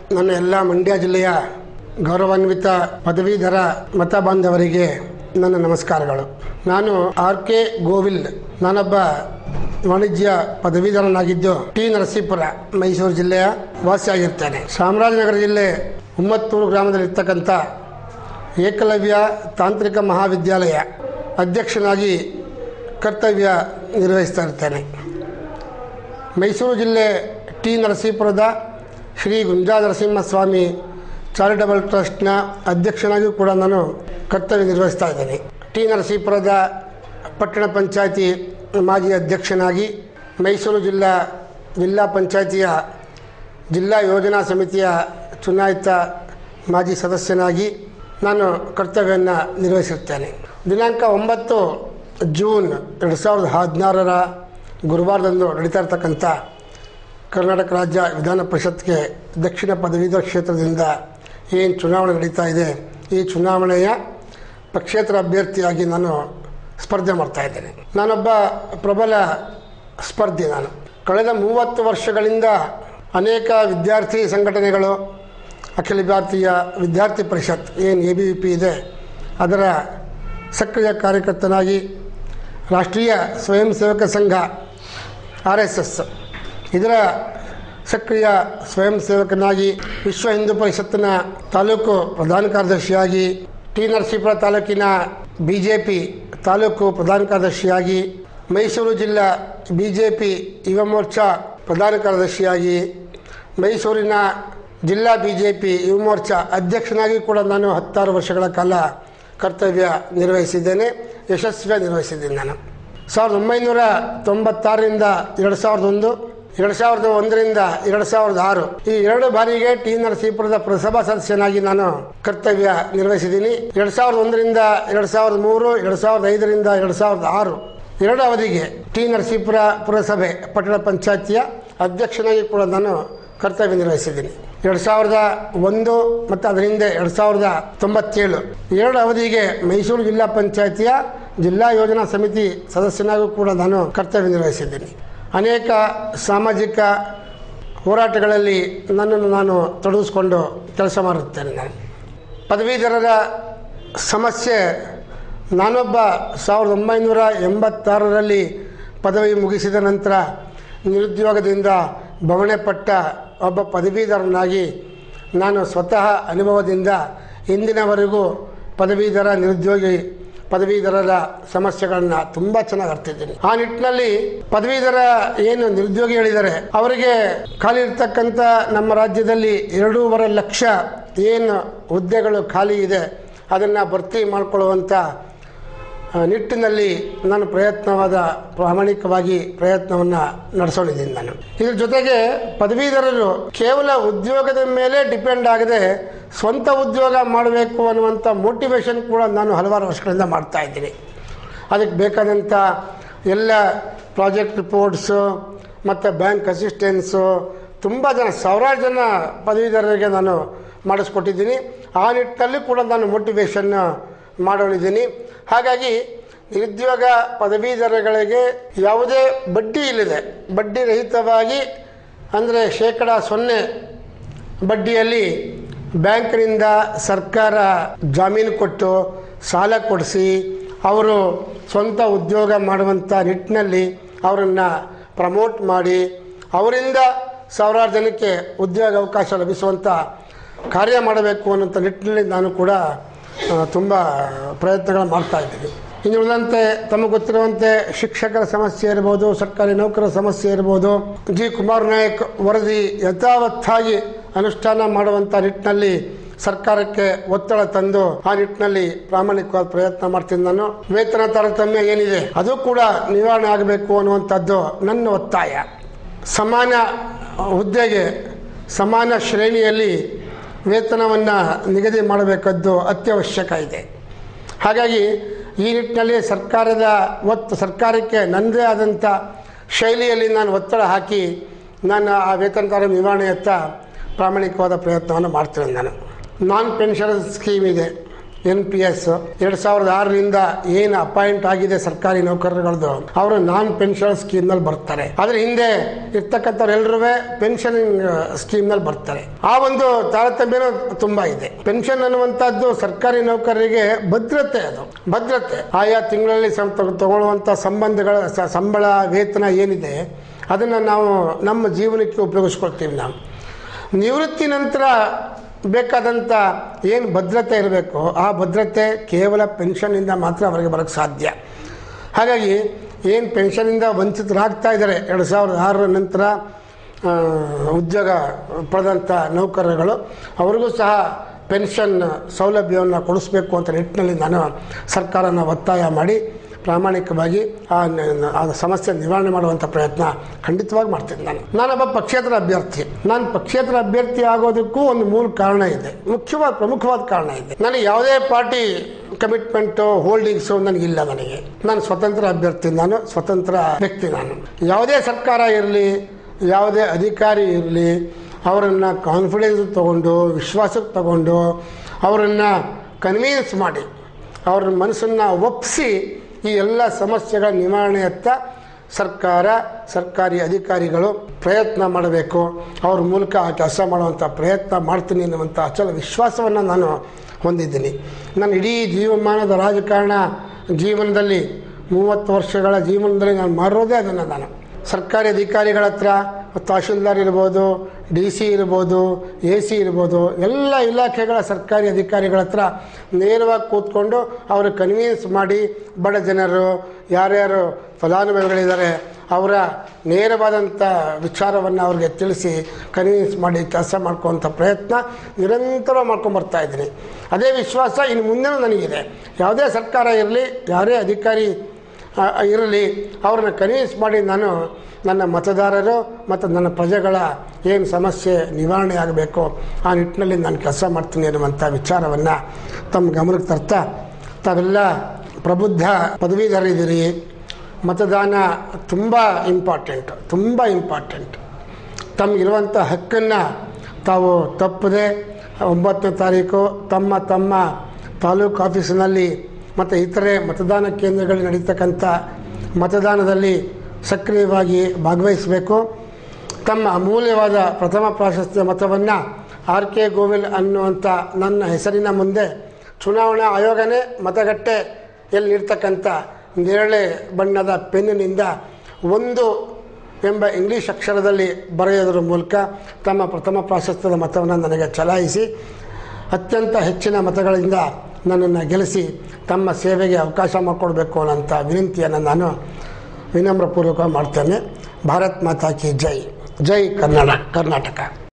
ನನ್ನ ಎಲ್ಲ ಮಂಡ್ಯ ಜಿಲ್ಲೆಯ ಗೌರವಾನ್ವಿತ ಪದವೀಧರ ಮತ ಬಾಂಧವರಿಗೆ ನನ್ನ ನಮಸ್ಕಾರಗಳು ನಾನು ಆರ್ ಕೆ ಗೋವಿಲ್ ನಾನೊಬ್ಬ ವಾಣಿಜ್ಯ ಪದವೀಧರನಾಗಿದ್ದು ಟಿ ನರಸೀಪುರ ಮೈಸೂರು ಜಿಲ್ಲೆಯ ವಾಸಿಯಾಗಿರ್ತೇನೆ ಚಾಮರಾಜನಗರ ಜಿಲ್ಲೆ ಉಮ್ಮತ್ತೂರು ಗ್ರಾಮದಲ್ಲಿರ್ತಕ್ಕಂಥ ಏಕಲವ್ಯ ತಾಂತ್ರಿಕ ಮಹಾವಿದ್ಯಾಲಯ ಅಧ್ಯಕ್ಷನಾಗಿ ಕರ್ತವ್ಯ ನಿರ್ವಹಿಸ್ತಾ ಇರ್ತೇನೆ ಮೈಸೂರು ಜಿಲ್ಲೆ ಟಿ ನರಸೀಪುರದ ಶ್ರೀ ಗುಂಜಾ ನರಸಿಂಹಸ್ವಾಮಿ ಚಾರಿಟಬಲ್ ಟ್ರಸ್ಟ್ನ ಅಧ್ಯಕ್ಷನಾಗಿಯೂ ಕೂಡ ನಾನು ಕರ್ತವ್ಯ ನಿರ್ವಹಿಸ್ತಾ ಇದ್ದೇನೆ ಟಿ ನರಸೀಪುರದ ಪಟ್ಟಣ ಪಂಚಾಯತಿ ಮಾಜಿ ಅಧ್ಯಕ್ಷನಾಗಿ ಮೈಸೂರು ಜಿಲ್ಲಾ ಜಿಲ್ಲಾ ಪಂಚಾಯತಿಯ ಜಿಲ್ಲಾ ಯೋಜನಾ ಸಮಿತಿಯ ಚುನಾಯಿತ ಮಾಜಿ ಸದಸ್ಯನಾಗಿ ನಾನು ಕರ್ತವ್ಯವನ್ನು ನಿರ್ವಹಿಸಿರ್ತೇನೆ ದಿನಾಂಕ ಒಂಬತ್ತು ಜೂನ್ ಎರಡು ಸಾವಿರದ ಹದಿನಾರರ ಗುರುವಾರದಂದು ನಡೀತಾ ಇರ್ತಕ್ಕಂಥ ಕರ್ನಾಟಕ ರಾಜ್ಯ ವಿಧಾನ ಪರಿಷತ್ಗೆ ದಕ್ಷಿಣ ಪದವೀಧರ ಕ್ಷೇತ್ರದಿಂದ ಏನು ಚುನಾವಣೆ ನಡೀತಾ ಇದೆ ಈ ಚುನಾವಣೆಯ ಪಕ್ಷೇತರ ಅಭ್ಯರ್ಥಿಯಾಗಿ ನಾನು ಸ್ಪರ್ಧೆ ಮಾಡ್ತಾ ಇದ್ದೇನೆ ನಾನೊಬ್ಬ ಪ್ರಬಲ ಸ್ಪರ್ಧಿ ನಾನು ಕಳೆದ ಮೂವತ್ತು ವರ್ಷಗಳಿಂದ ಅನೇಕ ವಿದ್ಯಾರ್ಥಿ ಸಂಘಟನೆಗಳು ಅಖಿಲ ಭಾರತೀಯ ವಿದ್ಯಾರ್ಥಿ ಪರಿಷತ್ ಏನು ಎ ಬಿ ವಿ ಪಿ ಇದೆ ಅದರ ಸಕ್ರಿಯ ಕಾರ್ಯಕರ್ತನಾಗಿ ರಾಷ್ಟ್ರೀಯ ಸ್ವಯಂ ಸೇವಕ ಸಂಘ ಆರ್ ಎಸ್ ಎಸ್ ಇದರ ಸಕ್ರಿಯ ಸ್ವಯಂ ಸೇವಕನಾಗಿ ವಿಶ್ವ ಹಿಂದೂ ಪರಿಷತ್ತಿನ ತಾಲೂಕು ಪ್ರಧಾನ ಕಾರ್ಯದರ್ಶಿಯಾಗಿ ಟಿ ನರಸೀಪುರ ತಾಲೂಕಿನ ಬಿ ಜೆ ಪಿ ತಾಲೂಕು ಪ್ರಧಾನ ಕಾರ್ಯದರ್ಶಿಯಾಗಿ ಮೈಸೂರು ಜಿಲ್ಲಾ ಬಿ ಜೆ ಪಿ ಯುವ ಮೋರ್ಚಾ ಪ್ರಧಾನ ಕಾರ್ಯದರ್ಶಿಯಾಗಿ ಮೈಸೂರಿನ ಜಿಲ್ಲಾ ಬಿ ಜೆ ಪಿ ಯುವ ಮೋರ್ಚಾ ಅಧ್ಯಕ್ಷನಾಗಿ ಕೂಡ ನಾನು ಹತ್ತಾರು ವರ್ಷಗಳ ಕಾಲ ಕರ್ತವ್ಯ ನಿರ್ವಹಿಸಿದ್ದೇನೆ ಯಶಸ್ವಿಯಾಗಿ ನಿರ್ವಹಿಸಿದ್ದೇನೆ ನಾನು ಸಾವಿರದ ಒಂಬೈನೂರ ತೊಂಬತ್ತಾರರಿಂದ ಎರಡು ಸಾವಿರದ ಒಂದು ಎರಡು ಸಾವಿರದ ಒಂದರಿಂದ ಎರಡು ಸಾವಿರದ ಆರು ಈ ಎರಡು ಬಾರಿಗೆ ಟಿ ನರಸೀಪುರದ ಪುರಸಭಾ ಸದಸ್ಯನಾಗಿ ನಾನು ಕರ್ತವ್ಯ ನಿರ್ವಹಿಸಿದ್ದೀನಿ ಎರಡು ಸಾವಿರದ ಒಂದರಿಂದ ಎರಡು ಸಾವಿರದ ಮೂರು ಎರಡು ಸಾವಿರದ ಐದರಿಂದ ಎರಡು ಸಾವಿರದ ಆರು ಎರಡು ಅವಧಿಗೆ ಟಿ ನರಸೀಪುರ ಪುರಸಭೆ ಪಟ್ಟಣ ಪಂಚಾಯತಿಯ ಅಧ್ಯಕ್ಷನಾಗಿ ಕೂಡ ನಾನು ಕರ್ತವ್ಯ ನಿರ್ವಹಿಸಿದ್ದೀನಿ ಎರಡು ಸಾವಿರದ ಒಂದು ಮತ್ತು ಅದರ ಹಿಂದೆ ಎರಡು ಸಾವಿರದ ತೊಂಬತ್ತೇಳು ಎರಡು ಅವಧಿಗೆ ಮೈಸೂರು ಜಿಲ್ಲಾ ಪಂಚಾಯತಿಯ ಜಿಲ್ಲಾ ಯೋಜನಾ ಸಮಿತಿ ಸದಸ್ಯನಾಗೂ ಕೂಡ ನಾನು ಕರ್ತವ್ಯ ನಿರ್ವಹಿಸಿದ್ದೀನಿ ಅನೇಕ ಸಾಮಾಜಿಕ ಹೋರಾಟಗಳಲ್ಲಿ ನನ್ನನ್ನು ನಾನು ತೊಡಗಿಸ್ಕೊಂಡು ಕೆಲಸ ಮಾಡುತ್ತೇನೆ ನಾನು ಪದವೀಧರರ ಸಮಸ್ಯೆ ನಾನೊಬ್ಬ ಸಾವಿರದ ಒಂಬೈನೂರ ಎಂಬತ್ತಾರರಲ್ಲಿ ಪದವಿ ಮುಗಿಸಿದ ನಂತರ ನಿರುದ್ಯೋಗದಿಂದ ಬವಣೆ ಪಟ್ಟ ಒಬ್ಬ ಪದವೀಧರನಾಗಿ ನಾನು ಸ್ವತಃ ಅನುಭವದಿಂದ ಇಂದಿನವರೆಗೂ ಪದವೀಧರ ನಿರುದ್ಯೋಗಿ ಪದವೀಧರರ ಸಮಸ್ಯೆಗಳನ್ನ ತುಂಬ ಚೆನ್ನಾಗಿ ಅರ್ತಿದ್ದೀನಿ ಆ ನಿಟ್ಟಿನಲ್ಲಿ ಪದವೀಧರ ಏನು ನಿರುದ್ಯೋಗಿಗಳಿದ್ದಾರೆ ಅವರಿಗೆ ಖಾಲಿ ಇರ್ತಕ್ಕಂಥ ನಮ್ಮ ರಾಜ್ಯದಲ್ಲಿ ಎರಡೂವರೆ ಲಕ್ಷ ಏನು ಹುದ್ದೆಗಳು ಖಾಲಿ ಇದೆ ಅದನ್ನು ಭರ್ತಿ ಮಾಡಿಕೊಳ್ಳುವಂಥ ಆ, ನಿಟ್ಟಿನಲ್ಲಿ ನಾನು ಪ್ರಯತ್ನವಾದ ಪ್ರಾಮಾಣಿಕವಾಗಿ ಪ್ರಯತ್ನವನ್ನು ನಡೆಸೋಳಿದ್ದೀನಿ ನಾನು ಇದ್ರ ಜೊತೆಗೆ ಪದವೀಧರರು ಕೇವಲ ಉದ್ಯೋಗದ ಮೇಲೆ ಡಿಪೆಂಡ್ ಆಗದೆ ಸ್ವಂತ ಉದ್ಯೋಗ ಮಾಡಬೇಕು ಅನ್ನುವಂಥ ಮೋಟಿವೇಶನ್ ಕೂಡ ನಾನು ಹಲವಾರು ವರ್ಷಗಳಿಂದ ಮಾಡ್ತಾ ಇದ್ದೀನಿ ಅದಕ್ಕೆ ಬೇಕಾದಂಥ ಎಲ್ಲ ಪ್ರಾಜೆಕ್ಟ್ ರಿಪೋರ್ಟ್ಸು ಮತ್ತು ಬ್ಯಾಂಕ್ ಅಸಿಸ್ಟೆನ್ಸು ತುಂಬ ಜನ ಸಾವಿರಾರು ಜನ ಪದವೀಧರರಿಗೆ ನಾನು ಮಾಡಿಸ್ಕೊಟ್ಟಿದ್ದೀನಿ ಆ ನಿಟ್ಟಿನಲ್ಲಿ ಕೂಡ ನಾನು ಮೋಟಿವೇಶನ್ ಮಾಡೋಳಿದ್ದೀನಿ ಹಾಗಾಗಿ ನಿರುದ್ಯೋಗ ಪದವೀಧರಗಳಿಗೆ ಯಾವುದೇ ಬಡ್ಡಿ ಇಲ್ಲದೆ ಬಡ್ಡಿ ರಹಿತವಾಗಿ ಅಂದರೆ ಶೇಕಡ ಸೊನ್ನೆ ಬಡ್ಡಿಯಲ್ಲಿ ಬ್ಯಾಂಕ್ನಿಂದ ಸರ್ಕಾರ ಜಾಮೀನು ಕೊಟ್ಟು ಸಾಲ ಕೊಡಿಸಿ ಅವರು ಸ್ವಂತ ಉದ್ಯೋಗ ಮಾಡುವಂಥ ನಿಟ್ಟಿನಲ್ಲಿ ಅವರನ್ನು ಪ್ರಮೋಟ್ ಮಾಡಿ ಅವರಿಂದ ಸಾವಿರಾರು ಜನಕ್ಕೆ ಉದ್ಯೋಗ ಅವಕಾಶ ಲಭಿಸುವಂಥ ಕಾರ್ಯ ಮಾಡಬೇಕು ಅನ್ನೋಂಥ ನಿಟ್ಟಿನಲ್ಲಿ ನಾನು ಕೂಡ ತುಂಬ ಪ್ರಯತ್ನಗಳು ಮಾಡ್ತಾ ಇದ್ದೀನಿ ಇನ್ನು ಉಳಿದಂತೆ ತಮಗೆ ಗೊತ್ತಿರುವಂತೆ ಶಿಕ್ಷಕರ ಸಮಸ್ಯೆ ಇರ್ಬೋದು ಸರ್ಕಾರಿ ನೌಕರರ ಸಮಸ್ಯೆ ಇರ್ಬೋದು ಜಿ ಕುಮಾರ್ ನಾಯಕ್ ವರದಿ ಯಥಾವತ್ತಾಗಿ ಅನುಷ್ಠಾನ ಮಾಡುವಂಥ ನಿಟ್ಟಿನಲ್ಲಿ ಸರ್ಕಾರಕ್ಕೆ ಒತ್ತಡ ತಂದು ಆ ನಿಟ್ಟಿನಲ್ಲಿ ಪ್ರಾಮಾಣಿಕವಾದ ಪ್ರಯತ್ನ ಮಾಡ್ತೀನಿ ನಾನು ವೇತನ ತಾರತಮ್ಯ ಏನಿದೆ ಅದು ಕೂಡ ನಿವಾರಣೆ ಆಗಬೇಕು ಅನ್ನುವಂಥದ್ದು ನನ್ನ ಒತ್ತಾಯ ಸಮಾನ ಹುದ್ದೆಗೆ ಸಮಾನ ಶ್ರೇಣಿಯಲ್ಲಿ ವೇತನವನ್ನು ನಿಗದಿ ಮಾಡಬೇಕಾದ್ದು ಅತ್ಯವಶ್ಯಕ ಇದೆ ಹಾಗಾಗಿ ಈ ನಿಟ್ಟಿನಲ್ಲಿ ಸರ್ಕಾರದ ಒತ್ತು ಸರ್ಕಾರಕ್ಕೆ ನನ್ನದೇ ಆದಂಥ ಶೈಲಿಯಲ್ಲಿ ನಾನು ಒತ್ತಡ ಹಾಕಿ ನಾನು ಆ ವೇತನದಾರ ನಿವಾರಣೆಯತ್ತ ಪ್ರಾಮಾಣಿಕವಾದ ಪ್ರಯತ್ನವನ್ನು ಮಾಡ್ತೇನೆ ನಾನು ನಾನ್ ಪೆನ್ಷನ್ ಸ್ಕೀಮ್ ಇದೆ ಎನ್ ಪಿ ಎಸ್ ಎರಡ್ ಸಾವಿರದ ಆರರಿಂದ ಏನು ಅಪಾಯಿಂಟ್ ಆಗಿದೆ ಸರ್ಕಾರಿ ನೌಕರರುಗಳದ್ದು ಅವರು ನಾನ್ ಪೆನ್ಷನ್ ಸ್ಕೀಮ್ ನಲ್ಲಿ ಬರ್ತಾರೆ ಅದ್ರ ಹಿಂದೆ ಇರ್ತಕ್ಕಂಥವ್ರೆಲ್ಲರೂ ಪೆನ್ಷನ್ ಸ್ಕೀಮ್ ನಲ್ಲಿ ಬರ್ತಾರೆ ಆ ಒಂದು ತಾರತಮ್ಯನೂ ತುಂಬಾ ಇದೆ ಪೆನ್ಷನ್ ಅನ್ನುವಂಥದ್ದು ಸರ್ಕಾರಿ ನೌಕರರಿಗೆ ಭದ್ರತೆ ಅದು ಭದ್ರತೆ ಆಯಾ ತಿಂಗಳಲ್ಲಿ ಸಂ- ತಗೊ- ತಗೊಳ್ಳುವಂಥ ಸಂಬಂಧಗಳ ಸ- ಸಂಬಳ ವೇತನ ಏನಿದೆ ಅದನ್ನು ನಾವು ನಮ್ಮ ಜೀವನಕ್ಕೆ ಉಪಯೋಗಿಸ್ಕೊಳ್ತೀವಿ ನಾವು ನಿವೃತ್ತಿ ನಂತರ ಬೇಕಾದಂಥ ಏನು ಭದ್ರತೆ ಇರಬೇಕು ಆ ಭದ್ರತೆ ಕೇವಲ ಪೆನ್ಷನ್ನಿಂದ ಮಾತ್ರ ಅವರಿಗೆ ಬರೋಕ್ಕೆ ಸಾಧ್ಯ ಹಾಗಾಗಿ ಏನು ಪೆನ್ಷನಿಂದ ವಂಚಿತರಾಗ್ತಾ ಇದ್ದಾರೆ ಎರಡು ಸಾವಿರದ ಆರರ ನಂತರ ಆ, ಉದ್ಯೋಗ ಪಡೆದಂಥ ನೌಕರರುಗಳು ಅವರಿಗೂ ಸಹ ಪೆನ್ಷನ್ ಸೌಲಭ್ಯವನ್ನು ಕೊಡಿಸ್ಬೇಕು ಅಂತ ನಿಟ್ಟಿನಲ್ಲಿ ನಾನು ಸರ್ಕಾರನ ಒತ್ತಾಯ ಮಾಡಿ ಪ್ರಾಮಾಣಿಕವಾಗಿ ಆ ನ- ಆ ಸಮಸ್ಯೆ ನಿವಾರಣೆ ಮಾಡುವಂಥ ಪ್ರಯತ್ನ ಖಂಡಿತವಾಗಿ ಮಾಡ್ತೀನಿ ನಾನು ನಾನೊಬ್ಬ ಪಕ್ಷೇತರ ಅಭ್ಯರ್ಥಿ ನಾನು ಪಕ್ಷೇತರ ಅಭ್ಯರ್ಥಿ ಆಗೋದಕ್ಕೂ ಒಂದು ಮೂಲ ಕಾರಣ ಇದೆ ಮುಖ್ಯವಾದ ಪ್ರಮುಖವಾದ ಕಾರಣ ಇದೆ ನನಗೆ ಯಾವುದೇ ಪಾರ್ಟಿ ಕಮಿಟ್ಮೆಂಟು ಹೋಲ್ಡಿಂಗ್ಸು ನನಗಿಲ್ಲ ನನಗೆ ನಾನು ಸ್ವತಂತ್ರ ಅಭ್ಯರ್ಥಿ ನಾನು ಸ್ವತಂತ್ರ ವ್ಯಕ್ತಿ ನಾನು ಯಾವುದೇ ಸರ್ಕಾರ ಇರಲಿ ಯಾವುದೇ ಅಧಿಕಾರಿ ಇರಲಿ ಅವರನ್ನು ಕಾನ್ಫಿಡೆನ್ಸ್ ತಗೊಂಡು ವಿಶ್ವಾಸಕ್ಕೆ ತಗೊಂಡು ಅವರನ್ನು ಕನ್ವಿನ್ಸ್ ಮಾಡಿ ಅವ್ರ ಮನಸ್ಸನ್ನು ಒಪ್ಪಿಸಿ ಈ ಎಲ್ಲ ಸಮಸ್ಯೆಗಳ ನಿವಾರಣೆಯತ್ತ ಸರ್ಕಾರ ಸರ್ಕಾರಿ ಅಧಿಕಾರಿಗಳು ಪ್ರಯತ್ನ ಮಾಡಬೇಕು ಅವ್ರ ಮೂಲಕ ಆ ಕೆಲಸ ಮಾಡುವಂಥ ಪ್ರಯತ್ನ ಮಾಡ್ತೀನಿ ಅನ್ನುವಂಥ ಅಚಲ ವಿಶ್ವಾಸವನ್ನು ನಾನು ಹೊಂದಿದ್ದೀನಿ ನನ್ನ ಇಡೀ ಜೀವಮಾನದ ರಾಜಕಾರಣ ಜೀವನದಲ್ಲಿ ಮೂವತ್ತು ವರ್ಷಗಳ ಜೀವನದಲ್ಲಿ ನಾನು ಮಾಡಿರೋದೇ ಅದನ್ನು ನಾನು ಸರ್ಕಾರಿ ಅಧಿಕಾರಿಗಳ ಹತ್ರ ತಹಶೀಲ್ದಾರ್ ಇರ್ಬೋದು ಡಿ ಸಿ ಇರ್ಬೋದು ಎ ಸಿ ಇರ್ಬೋದು ಎಲ್ಲ ಇಲಾಖೆಗಳ ಸರ್ಕಾರಿ ಅಧಿಕಾರಿಗಳ ಹತ್ರ ನೇರವಾಗಿ ಕೂತ್ಕೊಂಡು ಅವರು ಕನ್ವಿನ್ಸ್ ಮಾಡಿ ಬಡ ಜನರು ಯಾರ್ಯಾರು ಫಲಾನುಭವಿಗಳಿದ್ದಾರೆ ಅವರ ನೇರವಾದಂಥ ವಿಚಾರವನ್ನು ಅವ್ರಿಗೆ ತಿಳಿಸಿ ಕನ್ವಿನ್ಸ್ ಮಾಡಿ ಕೆಲಸ ಮಾಡ್ಕೊಳ್ಳೋಂಥ ಪ್ರಯತ್ನ ನಿರಂತರ ಮಾಡ್ಕೊಂಬರ್ತಾ ಇದ್ದೀನಿ ಅದೇ ವಿಶ್ವಾಸ ಇನ್ನು ಮುಂದೆನೂ ನನಗಿದೆ ಯಾವುದೇ ಸರ್ಕಾರ ಇರಲಿ ಯಾರೇ ಅಧಿಕಾರಿ ಆ, ಇರಲಿ ಅವ್ರನ್ನ ಕನ್ವಿನ್ಸ್ ಮಾಡಿ ನಾನು ನನ್ನ ಮತದಾರರು ಮತ್ತು ನನ್ನ ಪ್ರಜೆಗಳ ಏನು ಸಮಸ್ಯೆ ನಿವಾರಣೆ ಆಗಬೇಕು ಆ ನಿಟ್ಟಿನಲ್ಲಿ ನಾನು ಕೆಲಸ ಮಾಡ್ತೀನಿ ಅನ್ನುವಂಥ ವಿಚಾರವನ್ನು ತಮ್ಮ ಗಮನಕ್ಕೆ ತರ್ತಾ ತಾವೆಲ್ಲ ಪ್ರಬುದ್ಧ ಪದವೀಧರಿದ್ದೀರಿ ಮತದಾನ ತುಂಬ ಇಂಪಾರ್ಟೆಂಟ್ ತುಂಬ ಇಂಪಾರ್ಟೆಂಟ್ ತಮಗಿರುವಂಥ ಹಕ್ಕನ್ನು ತಾವು ತಪ್ಪದೆ ಒಂಬತ್ತನೇ ತಾರೀಕು ತಮ್ಮ ತಮ್ಮ ತಾಲೂಕು ಆಫೀಸಿನಲ್ಲಿ ಮತ್ತು ಇತರೆ ಮತದಾನ ಕೇಂದ್ರಗಳಲ್ಲಿ ನಡೀತಕ್ಕಂಥ ಮತದಾನದಲ್ಲಿ ಸಕ್ರಿಯವಾಗಿ ಭಾಗವಹಿಸಬೇಕು ತಮ್ಮ ಅಮೂಲ್ಯವಾದ ಪ್ರಥಮ ಪ್ರಾಶಸ್ತ್ಯ ಮತವನ್ನು ಆರ್ ಕೆ ಗೋವಿಲ್ ಅನ್ನುವಂಥ ನನ್ನ ಹೆಸರಿನ ಮುಂದೆ ಚುನಾವಣಾ ಆಯೋಗನೇ ಮತಗಟ್ಟೆ ಎಲ್ಲಿ ಇರ್ತಕ್ಕಂಥ ನೇರಳೆ ಬಣ್ಣದ ಪೆನ್ನಿನಿಂದ ಒಂದು ಎಂಬ ಇಂಗ್ಲೀಷ್ ಅಕ್ಷರದಲ್ಲಿ ಬರೆಯೋದ್ರ ಮೂಲಕ ತಮ್ಮ ಪ್ರಥಮ ಪ್ರಾಶಸ್ತ್ಯದ ಮತವನ್ನು ನನಗೆ ಚಲಾಯಿಸಿ ಅತ್ಯಂತ ಹೆಚ್ಚಿನ ಮತಗಳಿಂದ ನನ್ನನ್ನು ಗೆಲ್ಲಿಸಿ ತಮ್ಮ ಸೇವೆಗೆ ಅವಕಾಶ ಮಾಡಿಕೊಡ್ಬೇಕು ಅನ್ನೋಂಥ ವಿನಂತಿಯನ್ನು ನಾನು ವಿನಮ್ರಪೂರ್ವಕ ಮಾಡ್ತೇನೆ ಭಾರತ್ ಮಾತಾ ಕಿ ಜೈ ಜೈ ಕನ್ನಡ ಕರ್ನಾಟಕ